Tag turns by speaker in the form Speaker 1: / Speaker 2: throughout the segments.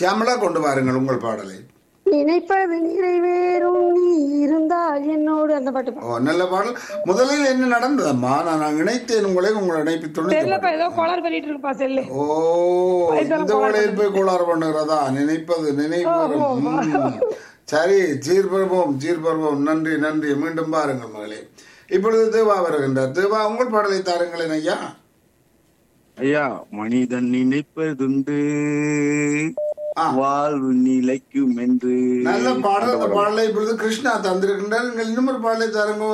Speaker 1: சியாமலா கொண்டு வாருங்கள் உங்கள் பாடலை
Speaker 2: நினைப்பது நிறைவேறும் நீ இருந்தால் என்னோடு அந்த பாட்டு பா-
Speaker 1: ஓ நல்ல பாடல் முதலில் என்ன நடந்ததம்மா நான் நான் இணைத்தேன் உங்களை உங்களை இணைப்பு துணை
Speaker 2: தெரியலப்பா ஏதோ கோளாறு பண்ணிட்டு இருப்பா செல்லு
Speaker 1: ஓ இந்த வேளையில் போய் கோளாறு பண்ணுகிறதா நினைப்பது நினைவரும் ம். சரி சீர்பருவோம் சீர்பருவோம் நன்றி நன்றி மீண்டும் பாருங்கள் மகளே இப்பொழுது தேவா வருகின்றார் தேவா உங்கள் பாடலை தாருங்களேன் ஐயா
Speaker 3: ஐயா மனிதன் நினைப்பதுண்டு
Speaker 1: ஆ.
Speaker 3: வாழ்வு நிலைக்கும் என்று
Speaker 1: நல்ல பாடல் அந்த பாடலை இப்பொழுது கிருஷ்ணா தந்திருக்கின்றார் நீங்கள் இன்னும் ஒரு பாடலை தாருங்க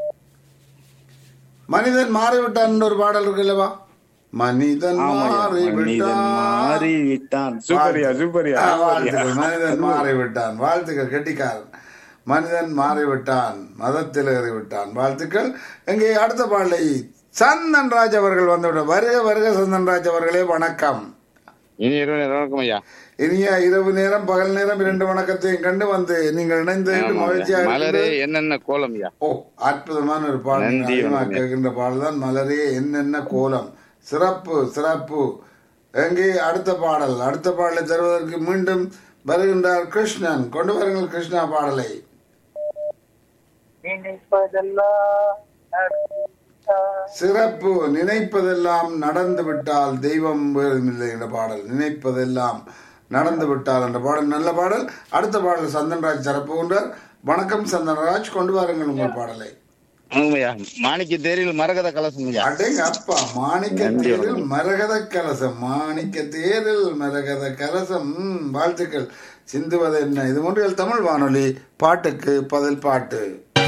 Speaker 1: மனிதன் மாறிவிட்டான் ஒரு பாடல் இருக்கு அல்லவா மனிதன்
Speaker 3: ஆமாய்யா, மனிதன்
Speaker 1: மாறிவிட்டான்
Speaker 3: மாறிவிட்டான் சூப்பரியா சூப்பரியா
Speaker 1: ஆ, வாழ்த்துக்கள் மனிதன் மாறிவிட்டான் வாழ்த்துக்கள் கெட்டிக்காரன் மனிதன் மாறிவிட்டான் மதத்தில் ஏறிவிட்டான் வாழ்த்துக்கள் இங்கே அடுத்த பாடலை சந்தன் ராஜ் அவர்கள் வந்துவிட வருக வருக சந்தன் ராஜ் அவர்களே வணக்கம்
Speaker 4: இனி இரவு நேரம் வணக்கம் ஐயா
Speaker 1: இனிய இரவு நேரம் பகல் நேரம் இரண்டு வணக்கத்தையும் கண்டு வந்து நீங்கள் இணைந்து
Speaker 4: ஆமாம் ஐயா.
Speaker 1: மகிழ்ச்சியாக
Speaker 4: மலரே
Speaker 1: இருக்கிறது.
Speaker 4: என்னென்ன கோலம் ஐயா
Speaker 1: ஓ அற்புதமான ஒரு பாடல்
Speaker 4: நன்றி,
Speaker 1: அதிகமாக
Speaker 4: வணக்கம்.
Speaker 1: கேட்கின்ற பாடல் தான் மலரே என்னென்ன கோலம் சிறப்பு சிறப்பு எங்கே அடுத்த பாடல் அடுத்த பாடலை தருவதற்கு மீண்டும் வருகின்றார் கிருஷ்ணன் கொண்டு வருங்கள் கிருஷ்ணா பாடலை சிறப்பு நினைப்பதெல்லாம் நடந்து விட்டால் தெய்வம் வேறுமில்லை என்ற பாடல் நினைப்பதெல்லாம் நடந்து விட்டால் என்ற பாடல் நல்ல பாடல் அடுத்த பாடல் சந்தன்ராஜ் தரப்புகின்றார் வணக்கம் சந்தன்ராஜ் கொண்டு வாருங்கள் உங்கள் பாடலை
Speaker 4: வணக்கம் ஐயா மாணிக்க தேரில் மரகத கலசம் ஐயா
Speaker 1: அடேங்க அப்பா மாணிக்க தேரில் மரகத கலசம் மாணிக்க தேரில் மரகத கலசம் ம், வாழ்த்துக்கள் சிந்துவது என்ன இது ஒன்றில் தமிழ் வானொலி பாட்டுக்கு பதில் பாட்டு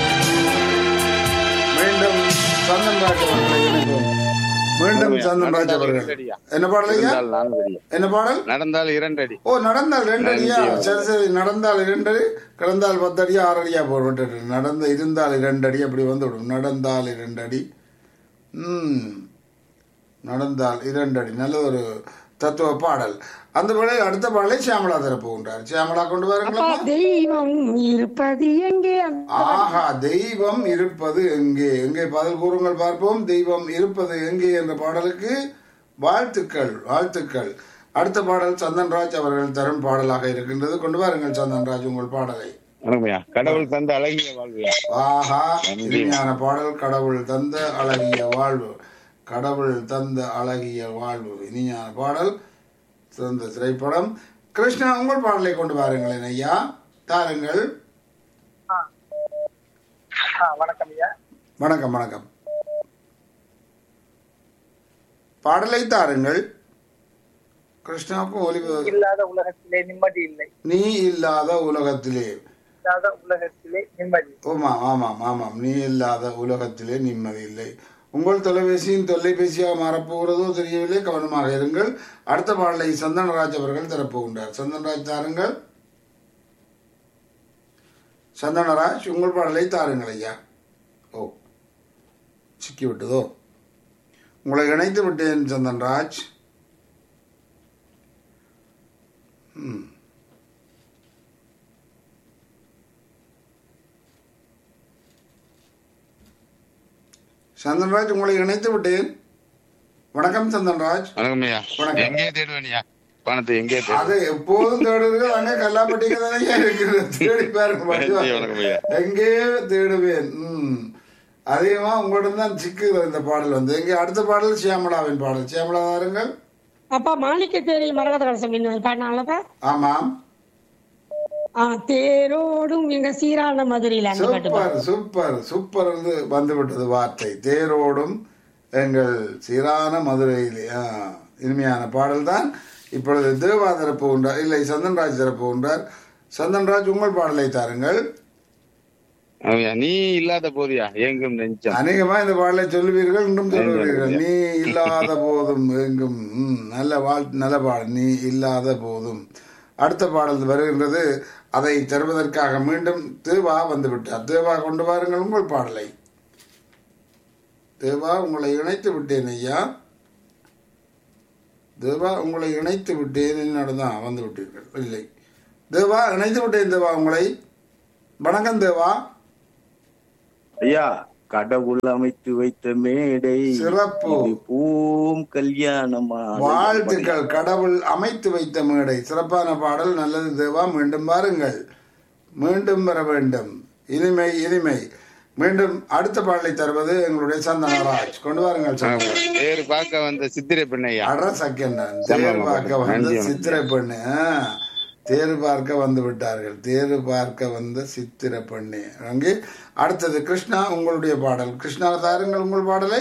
Speaker 1: மீண்டும் சந்தன்ராஜ் அவர்களை இணைப்போம் மீண்டும் சந்தன்ராஜ் அவர்கள் என்ன பாடல் ஐயா
Speaker 4: நடந்தால் நான்கு அடி
Speaker 1: என்ன பாடல்
Speaker 4: நடந்தால் இரண்டு அடி
Speaker 1: ஓ நடந்தால் ரெண்டு அடியா சரி சரி நடந்தால் இரண்டு அடி கிடந்தால் பத்து அடியா ஆறு அடியா போட்டு நடந்த இருந்தால் இரண்டு அடி அப்படி வந்து விடும் நடந்தால் இரண்டு அடி ம் நடந்தால் இரண்டு அடி நல்ல ஒரு தத்துவ பாடல் அந்த பாடலை அடுத்த பாடலை சியாமலா தரப்போகின்றார் சியாமலா கொண்டு
Speaker 2: அப்பா
Speaker 1: வாருங்களா
Speaker 2: தெய்வம் இருப்பது எங்கே அந்த
Speaker 1: ஆஹா தெய்வம் இருப்பது எங்கே எங்கே பதில் கூறுங்கள் பார்ப்போம் தெய்வம் இருப்பது எங்கே என்ற பாடலுக்கு வாழ்த்துக்கள் வாழ்த்துக்கள் அடுத்த பாடல் சந்தன்ராஜ் அவர்கள் தரும் பாடலாக இருக்கின்றது கொண்டு வாருங்கள் சந்தன்ராஜ் உங்கள் பாடலை
Speaker 4: வணக்கம் ஐயா கடவுள் தந்த அழகிய வாழ்வியா
Speaker 1: ஆஹா இனிமையான பாடல் கடவுள் தந்த அழகிய வாழ்வு கடவுள் தந்த அழகிய வாழ்வு இனிமையான பாடல் சிறந்த திரைப்படம் கிருஷ்ணா உங்கள் பாடலை கொண்டு வாருங்களேன் ஐயா தாருங்கள்
Speaker 5: வணக்கம் ஐயா
Speaker 1: வணக்கம் வணக்கம் பாடலை தாருங்கள் கிருஷ்ணாவுக்கும் ஒலி
Speaker 5: இல்லாத உலகத்திலே நிம்மதி இல்லை
Speaker 1: நீ இல்லாத உலகத்திலே
Speaker 5: இல்லாத உலகத்திலே நிம்மதி
Speaker 1: ஆமாம் ஆமாம் ஆமாம் நீ இல்லாத உலகத்திலே நிம்மதி இல்லை உங்கள் தொலைபேசியின் தொலைபேசியாக மாறப்போகிறதோ தெரியவில்லை கவனமாக இருங்கள் அடுத்த பாடலை சந்தனராஜ் அவர்கள் தரப்போகின்றார் சந்தனராஜ் தாருங்கள் சந்தனராஜ் உங்கள் பாடலை தாருங்கள் ஐயா ஓ சிக்கி விட்டதோ உங்களை இணைத்து விட்டேன் சந்தன்ராஜ் ம் சந்தன்ராஜ் உங்களை இணைத்து விட்டேன் வணக்கம் சந்தன்ராஜ்
Speaker 4: வணக்கம் ஐயா
Speaker 1: வணக்கம்.
Speaker 4: எங்கே தேடுவேன் ஐயா பணத்தை எங்கே தேடுவேன்
Speaker 1: அது எப்போதும் தேடுவீர்கள் அங்கே கல்லாப்பட்டிக்கு தானே இருக்கிறது தேடி பாருங்க
Speaker 4: நன்றி, வணக்கம் ஐயா.
Speaker 1: எங்கேயோ தேடுவேன் ம் அதிகமா உங்களிடம் தான் சிக்குகிறது இந்த பாடல் வந்து எங்கே அடுத்த பாடல் சியாமலாவின் பாடல் சியாமலா தாருங்கள்
Speaker 2: அப்பா மாணிக்க தேரி மரகத கலசம் பாடினாலப்பா
Speaker 1: ஆமாம்
Speaker 2: ஆ தேரோடும் எங்க சீரான மதுரையில அந்த பாட்டு பா.
Speaker 1: சூப்பர் சூப்பர் சூப்பர் வந்து வந்து விட்டது வார்த்தை தேரோடும் எங்கள் சீரான மதுரையிலே ஆ, இனிமையான பாடல் தான் இப்பொழுது தேவா தரப்பு உண்டார் இல்லை சந்தன்ராஜ் தரப்பு உண்டார் சந்தன்ராஜ் உங்கள் பாடலை தாருங்கள்
Speaker 4: ஐயா நீ இல்லாத போதியா எங்கும் நெஞ்சம்
Speaker 1: அநேகமா இந்த பாடலை சொல்லுவீர்கள் இன்னும் சொல்லுவீர்கள் நீ இல்லாத போதும் எங்கும் ம், நல்ல வாழ் நல்ல பாடல் நீ இல்லாத போதும் அடுத்த பாடல் வருகின்றது அதை தருவதற்காக மீண்டும் தேவா வந்து விட்டார் தேவா கொண்டு வாருங்கள் உங்கள் பாடலை தேவா உங்களை இணைத்து விட்டேன் ஐயா தேவா உங்களை இணைத்து விட்டேன் என்னதான் வந்து விட்டீர்கள் இல்லை தேவா இணைத்து விட்டேன் தேவா உங்களை வணக்கம் தேவா
Speaker 3: ஐயா கடவுள் அமைத்து வைத்த மேடை
Speaker 1: சிறப்பு.
Speaker 3: இது பூம் கல்யாணமா
Speaker 1: வாழ்த்துக்கள் கடவுள் அமைத்து வைத்த மேடை சிறப்பான பாடல் நல்லது தேவா மீண்டும் பாருங்கள் மீண்டும் வர வேண்டும் இனிமை இனிமை மீண்டும் அடுத்த பாடலை தருவது எங்களுடைய சந்தனராஜ் கொண்டு வாருங்கள் சந்தன
Speaker 4: பேர் பார்க்க வந்த சித்திரை பெண்ணையா
Speaker 1: அட சக்கண்டான்
Speaker 4: ஆமா,
Speaker 1: தேர்
Speaker 4: ஆமா.
Speaker 1: பார்க்க வந்த
Speaker 4: நன்றி, வணக்கம்.
Speaker 1: சித்திரை பெண்ணு ஆ. தேர் பார்க்க வந்து விட்டார்கள் தேர் பார்க்க வந்த சித்திரை பெண்ணு அங்கே அடுத்தது கிருஷ்ணா உங்களுடைய பாடல் கிருஷ்ணா தாருங்கள் உங்கள் பாடலை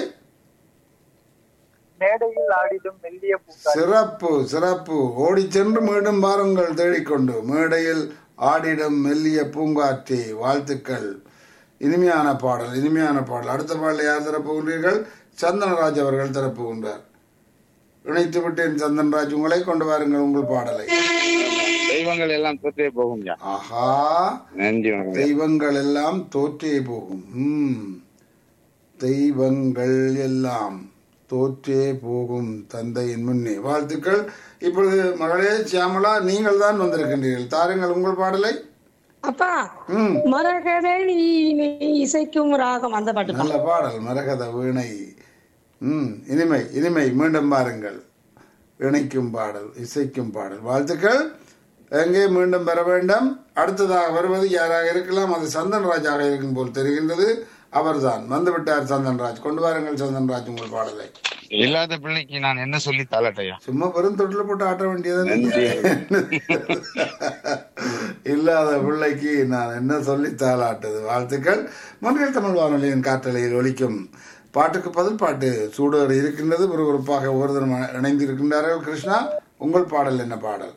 Speaker 5: மேடையில் ஆடிடும் மெல்லிய பூக்காரி
Speaker 1: சிறப்பு சிறப்பு ஓடி சென்று மீண்டும் பாருங்கள் தேடிக்கொண்டு மேடையில் ஆடிடும் மெல்லிய பூங்காற்றே வாழ்த்துக்கள் இனிமையான பாடல் இனிமையான பாடல் அடுத்த பாடலை யார் தரப்போகின்றீர்கள் சந்தனராஜ் அவர்கள் தரப்போகின்றார் இணைத்து விட்டேன் சந்தன்ராஜ் உங்களை கொண்டு வாருங்கள் உங்கள் பாடலை
Speaker 4: தெய்வங்கள் எல்லாம் தோற்றே போகும் ஐயா
Speaker 1: ஆஹா
Speaker 4: நன்றி வணக்கம் ஐயா.
Speaker 1: தெய்வங்கள் எல்லாம் தோற்றே போகும் ம். தெய்வங்கள் எல்லாம் தோற்றே போகும் தந்தையின் முன்னே வாழ்த்துக்கள் இப்பொழுது மகளே சியாமலா நீங்கள் தான் வந்திருக்கின்றீர்கள் தாருங்கள் உங்கள் பாடலை
Speaker 2: அப்பா
Speaker 1: ம்
Speaker 2: மரகத நீ இசைக்கும் ராகம் அந்த பாட்டு
Speaker 1: நல்ல பாடல் மரகத வீணை ம் இனிமை இனிமை மீண்டும் பாருங்கள் இணைக்கும் பாடல் இசைக்கும் பாடல் வாழ்த்துக்கள் எங்கே மீண்டும் பெற வேண்டும் அடுத்ததாக வருவது யாராக இருக்கலாம் அது சந்தன்ராஜாக இருக்கும் போல் தெரிகின்றது அவர்தான் வந்துவிட்டார் சந்தன்ராஜ் கொண்டு வாருங்கள் சந்தன்ராஜ் உங்கள் பாடலை
Speaker 4: இல்லாத பிள்ளைக்கு நான் என்ன சொல்லி தாளட்டையா
Speaker 1: சும்மா வெறும் தொட்டில் போட்டு ஆட்ட வேண்டியது இல்லாத பிள்ளைக்கு நான் என்ன சொல்லி தாளாட்டுது வாழ்த்துக்கள் மன்றில் தமிழ் வானொலியின் காற்றலையில் ஒலிக்கும் பாட்டுக்கு பதில் பாட்டு சூடோடு இருக்கின்றது விறுவிறுப்பாக ஒருதரம் இணைந்திருக்கின்றார்கள் கிருஷ்ணா உங்கள் பாடல் என்ன பாடல்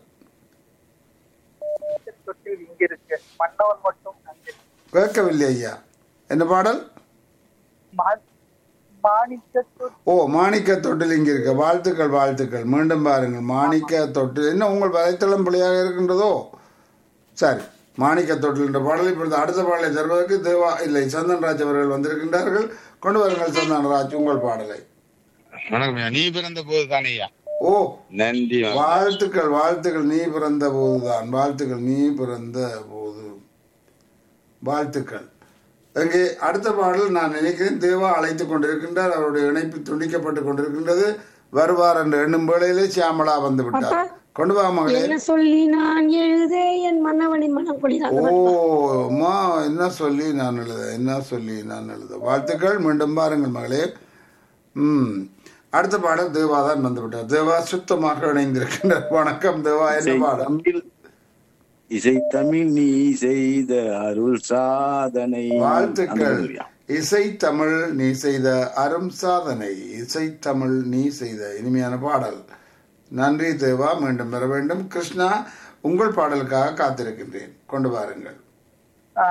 Speaker 5: தொட்டில் இங்கிருக்கு மன்னவன் மட்டும் அங்கே
Speaker 1: கேட்கவில்லை ஐயா என்ன பாடல்
Speaker 5: மா- மாணிக்க தொட்டில்
Speaker 1: ஓ மாணிக்க தொட்டில் இங்க இருக்க வாழ்த்துக்கள் வாழ்த்துக்கள் மீண்டும் பாருங்கள் மாணிக்க தொட்டில் என்ன உங்கள் வலைத்தளம் பிள்ளையாக இருக்கின்றதோ சரி மாணிக்க தொட்டில் என்ற பாடல் இப்பொழுது அடுத்த பாடலை தருவதற்கு தேவா இல்லை சந்தன்ராஜ் அவர்கள் வந்திருக்கின்றார்கள் கொண்டு வாருங்கள் சந்தன்ராஜ் உங்கள் பாடலை
Speaker 4: வணக்கம் ஐயா நீ பிறந்த போது தானே ஐயா
Speaker 1: ஓ
Speaker 4: நன்றி வணக்கம்.
Speaker 1: வாழ்த்துக்கள் வாழ்த்துக்கள் நீ பிறந்த போதுதான் வாழ்த்துக்கள் நீ பிறந்த போது வாழ்த்துக்கள் அங்கே அடுத்த பாடல் நான் நினைக்கிறேன் தேவா அழைத்துக் கொண்டிருக்கின்றார் அவருடைய இணைப்பு துண்டிக்கப்பட்டு கொண்டிருக்கின்றது வருவார் என்று எண்ணும் வேளையிலே சியாமலா வந்து விட்டார் கொண்டு வா மகளே
Speaker 2: என்ன சொல்லி நான் எழுத என் மன்னவனின் மனம் குளிதான்
Speaker 1: ஓ அம்மா என்ன சொல்லி நான் எழுத என்ன சொல்லி நான் எழுத வாழ்த்துக்கள் மீண்டும் பாருங்கள் மகளே ம் அடுத்த பாடல் தேவா தான் வந்து விட்டார் தேவா சுத்தமாக இணைந்திருக்கின்றார் வணக்கம் தேவா என்ன
Speaker 3: இசை
Speaker 1: பாடல்
Speaker 3: தமிழ் இசை தமிழ் நீ செய்த அருள் சாதனை
Speaker 1: வாழ்த்துக்கள்
Speaker 3: அந்த மாதிரியா?
Speaker 1: இசை தமிழ் நீ செய்த அரும் சாதனை இசை தமிழ் நீ செய்த இனிமையான பாடல் நன்றி தேவா மீண்டும் பெற வேண்டும் கிருஷ்ணா உங்கள் பாடலுக்காக காத்திருக்கின்றேன் கொண்டு வாருங்கள்
Speaker 5: ஆ.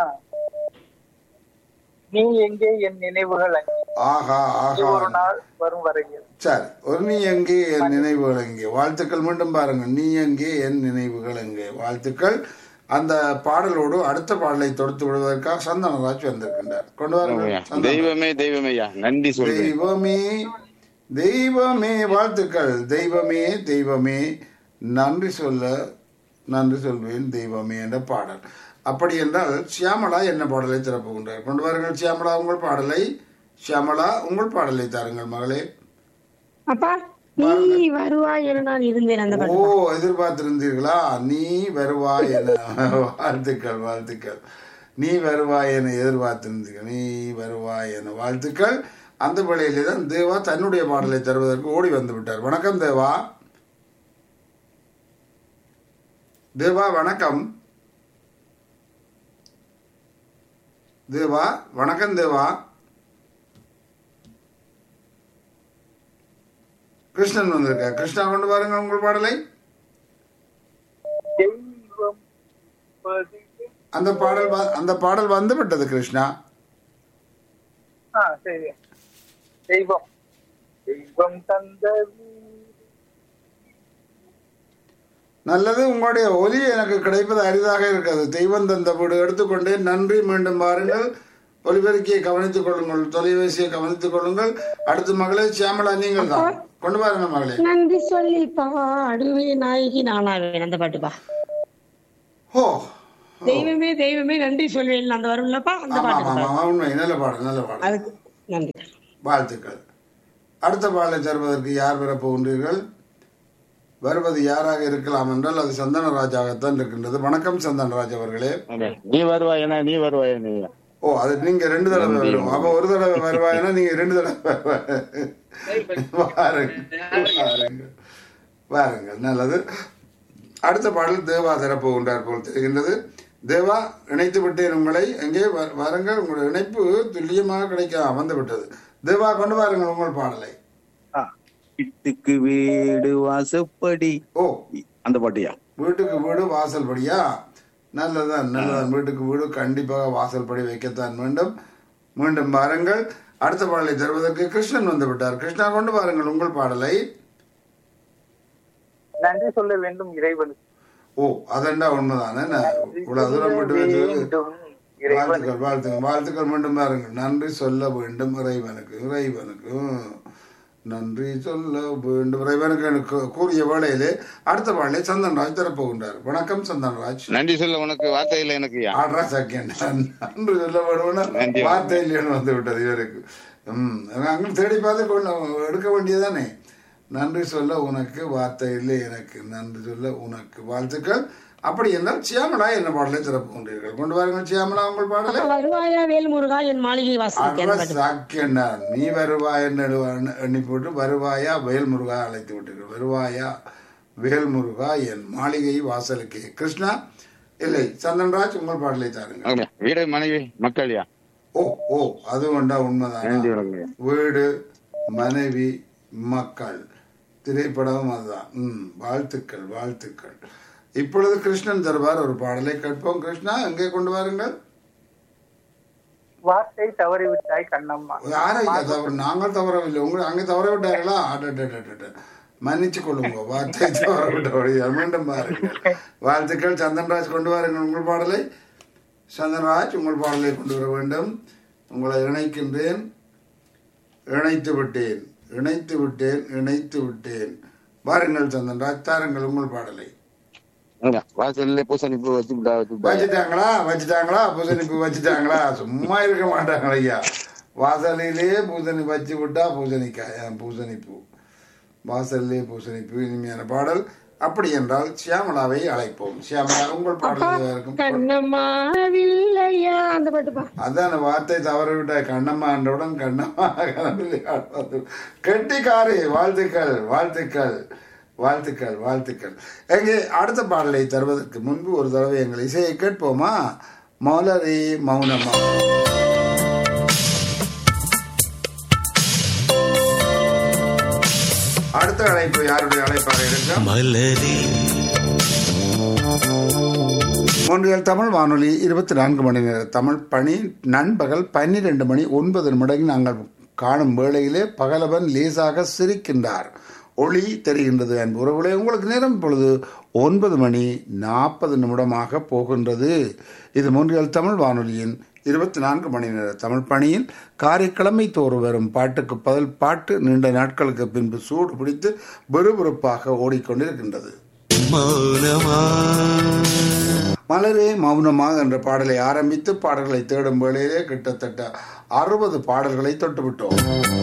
Speaker 5: நீ எங்கே என் நினைவுகள் அங்கே
Speaker 1: ஆஹா
Speaker 5: நீ
Speaker 1: ஆஹா
Speaker 5: ஒரு நாள் வரும் வரையில்
Speaker 1: சரி ஒரு நீ எங்கே என் நினைவுகள் எங்கே வாழ்த்துக்கள் மீண்டும் பாருங்கள் நீ எங்கே என் நினைவுகள் எங்கே வாழ்த்துக்கள் அந்த பாடலோடு அடுத்த பாடலை தொடுத்து விடுவதற்காக சந்தனராஜ் வந்திருக்கின்றார் கொண்டு வாருங்கள் சந்தனராஜ்.
Speaker 4: தெய்வமே தெய்வமே ஐயா நன்றி சொல்றேன்
Speaker 1: தெய்வமே தெய்வமே வாழ்த்துக்கள் தெய்வமே தெய்வமே நன்றி சொல்ல நன்றி சொல்வேன் தெய்வமே என்ற பாடல் அப்படி என்றால் சியாமளா என்ன பாடலை திறப்புகின்றார் கொண்டு வாருங்கள் சியாமளா உங்கள் பாடலை சியாமளா உங்கள் பாடலை தாருங்கள் மகளே
Speaker 2: அப்பா நீ வருவாய் என நான் இருந்தேன் அந்த
Speaker 1: ஓ
Speaker 2: பாட்டு
Speaker 1: எதிர்பார்த்திருந்தீர்களா நீ வருவாய் என வாழ்த்துக்கள் வாழ்த்துக்கள் நீ வருவாய் என எதிர்பார்த்திருந்தீர்கள் நீ வருவாய் என வாழ்த்துக்கள் அந்த வேளையிலே தான் தேவா தன்னுடைய பாடலை தருவதற்கு ஓடி வந்து விட்டார் வணக்கம் தேவா தேவா வணக்கம் தேவா வணக்கம் தேவா கிருஷ்ணன் வந்திருக்க கிருஷ்ணா கொண்டு பாருங்க உங்கள் பாடலை
Speaker 5: தெய்வம் பதில்.
Speaker 1: அந்த பாடல் வ- அந்த பாடல் வந்து விட்டது கிருஷ்ணா
Speaker 5: ஆ சரி தெய்வம் தெய்வம் தந்த வீடு.
Speaker 1: நல்லது உங்களுடைய ஒலி எனக்கு கிடைப்பது அரிதாக இருக்கிறது தெய்வம் தந்த வீடு எடுத்துக்கொண்டேன் நன்றி மீண்டும் பாருங்கள் ஒலிபெருக்கியை கவனித்துக் கொள்ளுங்கள் தொலைபேசியை கவனித்துக் கொள்ளுங்கள் அடுத்து மகளே சியாமலா நீங்கள் தான் கொண்டு பாருங்க மகளே
Speaker 2: நன்றி சொல்லி பாடுவே நாயகி நானாவேன் அந்த பாட்டுப்பா
Speaker 1: ஓ
Speaker 2: தெய்வமே தெய்வமே நன்றி சொல்வேன் அந்த வரும்லப்பா அந்த
Speaker 1: ஆமா
Speaker 2: பாட்டு
Speaker 1: ஆமா ஆமா உண்மை நல்ல பாடல் நல்ல பாடல்
Speaker 2: அதுக்கு நன்றி
Speaker 1: வாழ்த்துக்கள் அடுத்த பாடலை தருவதற்கு யார் பெறப் போகின்றீர்கள் வருவது யாராக இருக்கலாம் என்றால் அது சந்தனராஜாகத்தான் இருக்கின்றது வணக்கம் சந்தனராஜ் அவர்களே
Speaker 4: நீ வருவாயனா நீ வருவாய நீ
Speaker 1: ஓ அது நீங்க ரெண்டு தடவை வரும் அப்ப ஒரு தடவை வருவாயினா நீங்க ரெண்டு தடவை வாருங்கள் வாருங்கள் வாருங்கள் நல்லது அடுத்த பாடல் தேவா தரப்போகின்றார் போல் தெரிகின்றது தேவா இணைத்து விட்டேன் உங்களை எங்கே வ- வாருங்கள் உங்களுடைய இணைப்பு துல்லியமாக கிடைக்க வந்து விட்டது தேவா கொண்டு வாருங்கள் உங்கள் பாடலை
Speaker 3: வீட்டுக்கு வீடு வாசப்படி
Speaker 1: ஓ
Speaker 3: அந்த பாட்டியா
Speaker 1: வீட்டுக்கு வீடு வாசல் படியா நல்லதான் நல்லதான் வீட்டுக்கு வீடு கண்டிப்பாக வாசல் படி வைக்கத்தான் வேண்டும் மீண்டும் பாருங்கள் அடுத்த பாடலை தருவதற்கு கிருஷ்ணன் வந்து விட்டார் கிருஷ்ணா கொண்டு பாருங்கள் உங்கள் பாடலை
Speaker 5: நன்றி சொல்ல வேண்டும் இறைவனுக்கு
Speaker 1: ஓ அதெண்டா உண்மைதானே நான் இவ்வளவு தூரம் விட்டு வச்சது
Speaker 5: வேண்டும் இறைவனுக்கு
Speaker 1: வாழ்த்துக்கள் வாழ்த்துக்கள் வாழ்த்துக்கள் மீண்டும் பாருங்கள் நன்றி சொல்ல வேண்டும் இறைவனுக்கு இறைவனுக்கு ம். நன்றி சொல்ல வேண்டும் இறைவனுக்கு எனக்கு கூறிய வேளையிலே அடுத்த பாடலை சந்தன்ராஜ் தரப்போகின்றார் வணக்கம் சந்தன்ராஜ்
Speaker 4: நன்றி சொல்ல உனக்கு வார்த்தை இல்லை எனக்கு ஐயா
Speaker 1: ஆடுறா செகண்ட் நன்று சொல்ல வேணும்னா
Speaker 4: நன்றி.
Speaker 1: வார்த்தை இல்லைன்னு வந்து விட்டது இவருக்கு ம் அங்கே தேடி பார்த்து கொள்ள எடுக்க வேண்டியதானே நன்றி சொல்ல உனக்கு வார்த்தை இல்லை எனக்கு நன்றி சொல்ல உனக்கு வாழ்த்துக்கள் அப்படி என்றால் சியாமலா என்ன பாடலை திறப்பு கொண்டீர்கள் கொண்டு வாருங்கள் சியாமலா உங்கள் பாடலை
Speaker 2: வருவாயா வேல்முருகா என் மாளிகை வாசலுக்கு
Speaker 1: அட்ரஸ் சாக்கியண்டா நீ வருவாய் எண்ணி போட்டு வருவாயா வேல்முருகா அழைத்து விட்டீர்கள் வருவாயா வேல்முருகா என் மாளிகை வாசலுக்கு கிருஷ்ணா இல்லை சந்தன்ராஜ் உங்கள் பாடலை தாருங்கள்
Speaker 4: ஆமா. வீடு மனைவி மக்கள்யா
Speaker 1: ஓ ஓ அது வேண்டா உண்மைதான்
Speaker 4: நன்றி வணக்கம்
Speaker 1: வீடு மனைவி மக்கள் திரைப்படம் அதுதான் ம் வாழ்த்துக்கள் வாழ்த்துக்கள் இப்பொழுது கிருஷ்ணன் தருவார் ஒரு பாடலை கேட்போம் கிருஷ்ணா எங்கே கொண்டு வாருங்கள்
Speaker 5: வார்த்தை தவறிவிட்டாய் கண்ணம்மா
Speaker 1: யாரை தவறு நாங்கள் தவறவில்லை உங்களை அங்கே தவற விட்டார்களா அடடடடட. மன்னிச்சு கொள்ளுங்க வார்த்தை தவற விட்டபடியா மீண்டும் பாருங்கள் வாழ்த்துக்கள் சந்தன்ராஜ் கொண்டு வாருங்கள் உங்கள் பாடலை சந்தன்ராஜ் உங்கள் பாடலை கொண்டு வர வேண்டும் உங்களை இணைக்கின்றேன் இணைத்து விட்டேன் இணைத்து விட்டேன் இணைத்து விட்டேன் வாருங்கள் சந்தன்ராஜ் தாருங்கள் உங்கள் பாடலை
Speaker 4: ஆமா. வாசல்ல பூசணி பூ வச்சு விட்டா வச்சு விட்டா.
Speaker 1: வச்சுட்டாங்களா வச்சுட்டாங்களா பூசணி பூ வச்சுட்டாங்களா சும்மா இருக்க மாட்டாங்க ஐயா வாசலிலே பூசணி வச்சு விட்டா பூசணிக்காய் அஹ், பூசணி பூ வாசலிலே பூசணி பூ இனிமையான பாடல் அப்படி என்றால் சியாமலாவை அழைப்போம் சியாமலா உங்கள் பாடல் இருக்கும்
Speaker 2: கண்ணம்மாவில்லையா அந்த பாட்டுப்பா
Speaker 1: அதான் வார்த்தை தவற விட்ட கண்ணம்மா என்றவுடன் கண்ணம்மா கனவில்லை ஆடுவது. கெட்டிக்காரி வாழ்த்துக்கள் வாழ்த்துக்கள் வாழ்த்துக்கள் வாழ்த்துக்கள் எங்கே அடுத்த பாடலை தருவதற்கு முன்பு ஒரு தடவை எங்கள் இசையை கேட்போமா மௌலரி மௌனமா அடுத்த அழைப்பு யாருடைய அழைப்பாக இருக்கும்
Speaker 6: மலரே
Speaker 1: ஒன்றியல் தமிழ் வானொலி இருபத்தி நான்கு மணி நேர தமிழ் பணி நண்பகல் பன்னிரண்டு மணி ஒன்பது நிமிடம் நாங்கள் காணும் வேளையிலே பகலவன் லேசாக சிரிக்கின்றார் ஒளி தெரிகின்றது அன்பு உறவுகளே உங்களுக்கு நேரம் இப்பொழுது ஒன்பது மணி நாற்பது நிமிடமாக போகின்றது இது மூன்றியல் தமிழ் வானொலியின் இருபத்தி நான்கு மணி நேர தமிழ் பணியில் காரைக்கிழமை தோறும் வரும் பாட்டுக்கு பதில் பாட்டு நீண்ட நாட்களுக்கு பின்பு சூடு பிடித்து விறுவிறுப்பாக ஓடிக்கொண்டிருக்கின்றது
Speaker 6: மௌனமா
Speaker 1: மலரே மௌனமாக என்ற பாடலை ஆரம்பித்து பாடல்களை தேடும் வேளையிலே கிட்டத்தட்ட அறுபது பாடல்களை தொட்டுவிட்டோம்